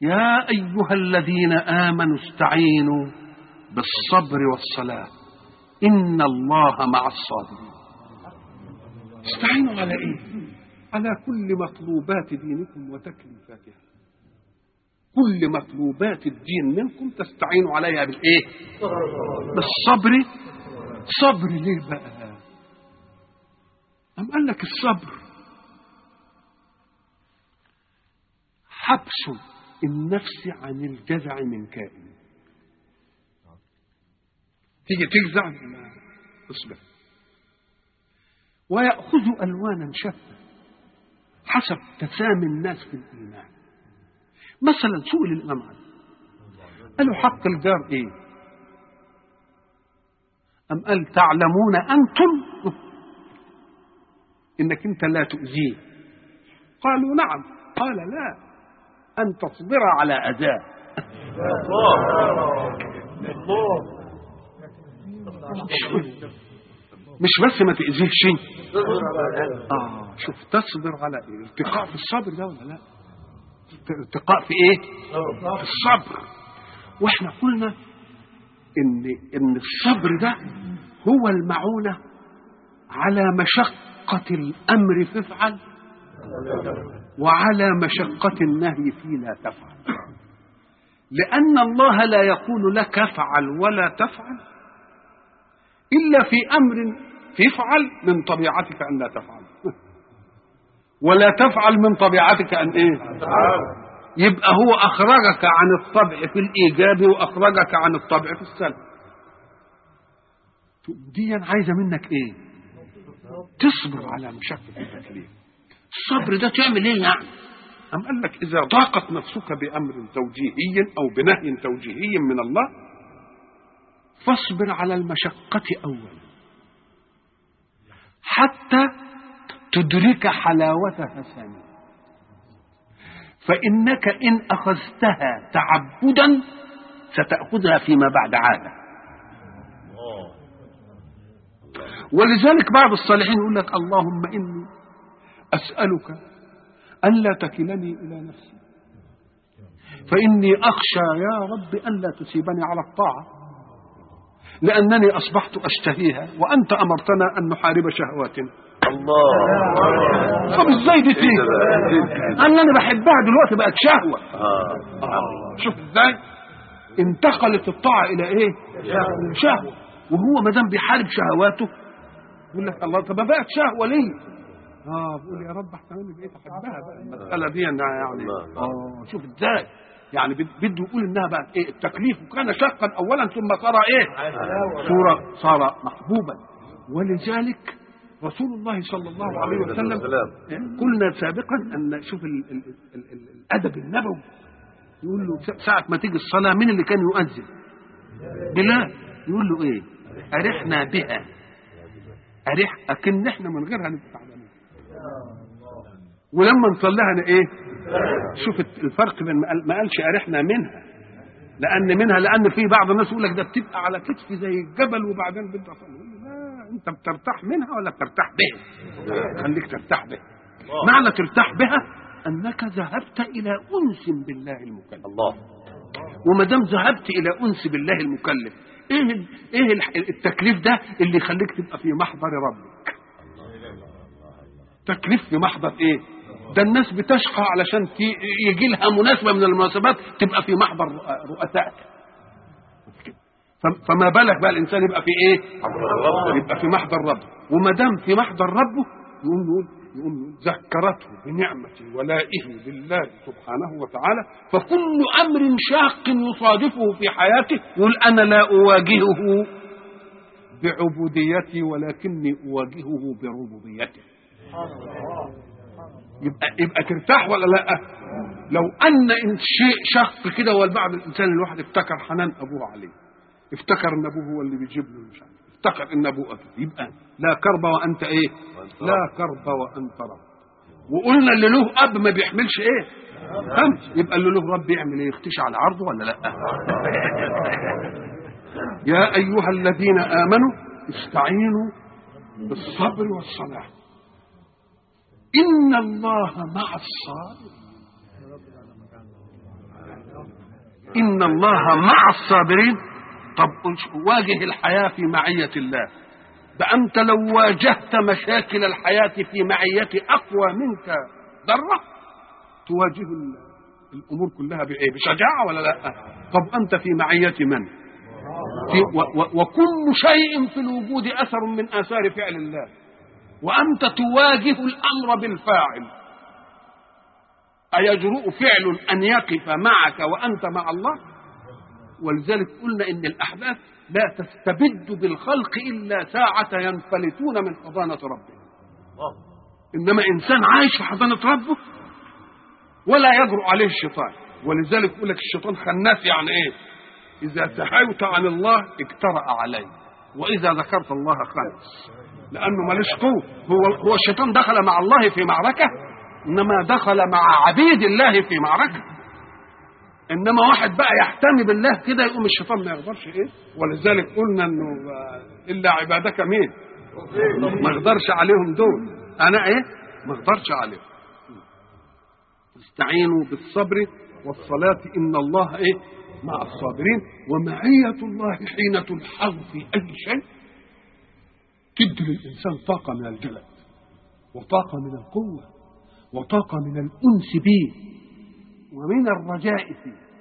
يا أيها الذين آمنوا استعينوا بالصبر والصلاة إن الله مع الصابرين استعينوا على إيه؟ على كل مطلوبات دينكم وتكليفاتها كل مطلوبات الدين منكم تستعينوا عليها بالإيه؟ بالصبر صبر ليه بقى؟ أم قال لك الصبر حبس النفس عن الجزع من كائن تيجي تجزع لا اصبر ويأخذ ألوانا شتى حسب تسامي الناس في الإيمان مثلا سئل الإمام علي قالوا حق الجار إيه أم قال تعلمون أنتم إنك أنت لا تؤذيه قالوا نعم قال لا أن تصبر على أذاه مش بس ما تأذيهش آه شوف تصبر على إيه ارتقاء في الصبر ده ولا لا ارتقاء في إيه في الصبر وإحنا قلنا إن إن الصبر ده هو المعونة على مشقة الأمر فافعل وعلى مشقة النهي في لا تفعل لأن الله لا يقول لك افعل ولا تفعل إلا في أمر تفعل من طبيعتك أن لا تفعل ولا تفعل من طبيعتك أن إيه يبقى هو أخرجك عن الطبع في الإيجاب وأخرجك عن الطبع في السلب دي عايزة منك إيه تصبر على مشقة التكليف الصبر ده تعمل ايه يعني أم قال لك إذا ضاقت نفسك بأمر توجيهي أو بنهي توجيهي من الله فاصبر على المشقة أولا حتى تدرك حلاوتها ثانيا فإنك إن أخذتها تعبدا ستأخذها فيما بعد عادة ولذلك بعض الصالحين يقول لك اللهم إني أسألك ألا تكلني إلى نفسي فإني أخشى يا رب ألا تسيبني على الطاعة لأنني أصبحت أشتهيها وأنت أمرتنا أن نحارب شهواتنا الله طب ازاي دي تيجي؟ قال انا بحبها دلوقتي بقت شهوه آه. آه. شوف ازاي انتقلت الطاعه الى ايه شهوه وهو ما دام بيحارب شهواته يقول لك الله طب بقت شهوه ليه اه بقول يا رب احسن انا بقيت احبها بقى المساله دي أنا يعني الله. اه شوف ازاي يعني بد- بده يقول انها بقت ايه التكليف كان شقا اولا ثم صار ايه صورة صار محبوبا ولذلك رسول الله صلى الله عليه وسلم والسلام. قلنا سابقا ان شوف ال ال ال ال الادب النبوي يقول له س- ساعة ما تيجي الصلاة مين اللي كان يؤذن؟ بلال يقول له ايه؟ أرحنا بها أرح أكن احنا من غيرها نبقى تعبانين ولما نصليها أنا ايه؟ شوف الفرق بين ما قال- ما قالش أرحنا منها لأن منها لأن في بعض الناس يقول لك ده بتبقى على كتفي زي الجبل وبعدين بدي أصلي يقول له لا أنت بترتاح منها ولا بترتاح بها؟ خليك ترتاح بها معنى ترتاح بها أنك ذهبت إلى أنس بالله المكلف الله وما دام ذهبت الى انس بالله المكلف ايه ال- ايه ال- التكليف ده اللي يخليك تبقى في محضر ربك تكليف في محضر ايه ده الناس بتشقى علشان ت- يجي لها مناسبه من المناسبات تبقى في محضر رؤساء فم- فما بالك بقى الانسان يبقى في ايه يبقى في محضر ربه وما دام في محضر ربه يقوم يقول يقوم يقول ذكرته بنعمة ولائه بالله سبحانه وتعالى فكل أمر شاق يصادفه في حياته يقول أنا لا أواجهه بعبوديتي ولكني أواجهه بربوبيته يبقى يبقى ترتاح ولا لا؟ لو ان إن شيء شق كده والبعض الانسان الواحد افتكر حنان ابوه عليه افتكر ان ابوه هو اللي بيجيب له مش عارف افتكر ان ابوه أكل. يبقى لا كرب وانت ايه؟ وأنت لا كرب وانت رب وقلنا اللي له اب ما بيحملش ايه؟ هم يبقى اللي له رب يعمل ايه؟ يختشي على عرضه ولا لا؟ يا ايها الذين امنوا استعينوا بالصبر والصلاه ان الله مع الصابرين إن الله مع الصابرين طب واجه الحياة في معية الله ده أنت لو واجهت مشاكل الحياة في معية أقوى منك ذرة تواجه الأمور كلها بإيه؟ بشجاعة ولا لا؟ طب أنت في معية من؟ في و و وكل شيء في الوجود أثر من آثار فعل الله وأنت تواجه الأمر بالفاعل أيجرؤ فعل أن يقف معك وأنت مع الله ولذلك قلنا إن الأحداث لا تستبد بالخلق إلا ساعة ينفلتون من حضانة ربهم إنما إنسان عايش في حضانة ربه ولا يجرؤ عليه الشيطان ولذلك يقول لك الشيطان خناس يعني إيه إذا تحايت عن الله اجترأ عليه وإذا ذكرت الله خنس لأنه ماليش قوة هو هو الشيطان دخل مع الله في معركة إنما دخل مع عبيد الله في معركة انما واحد بقى يحتمي بالله كده يقوم الشيطان ما يقدرش ايه ولذلك قلنا انه الا عبادك مين ما اقدرش عليهم دول انا ايه ما اقدرش عليهم استعينوا بالصبر والصلاة إن الله إيه مع الصابرين ومعية الله حين تلحظ في أي شيء تدي للإنسان طاقة من الجلد وطاقة من القوة وطاقة من الأنس به ومن الرجاء فيه